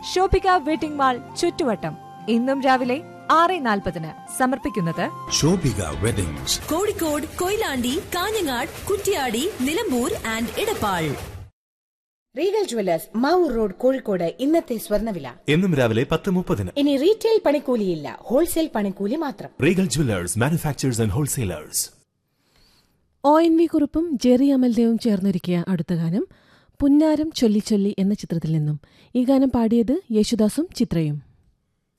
Shoppika wedding mall ചുറ്റുവട്ടം ഇന്നും രാവിലെ ആറ് നാൽപ്പതിന് സമർപ്പിക്കുന്നത് Shobhika weddings Kozhikode Koyilandy Kanhangad Kuttiady Nilambur and Edappal regal jewellers Mavoor road Kozhikode ഇന്നത്തെ സ്വർണ്ണവില എന്നും രാവിലെ പത്ത് മുപ്പതിന് ഇനി റീറ്റെയിൽ പണിക്കൂലിയില്ല ഹോൾസെയിൽ പണിക്കൂലി മാത്രം regal jewellers manufacturers and wholesalers O N V കുറുപ്പും ജെറി അമൽദേവും ചേർന്നൊരുക്കിയ അടുത്ത ഗാനം പുന്നാരം ചൊല്ലിച്ചൊല്ലി എന്ന ചിത്രത്തിൽ നിന്നും ഈ ഗാനം പാടിയത് യേശുദാസും ചിത്രയും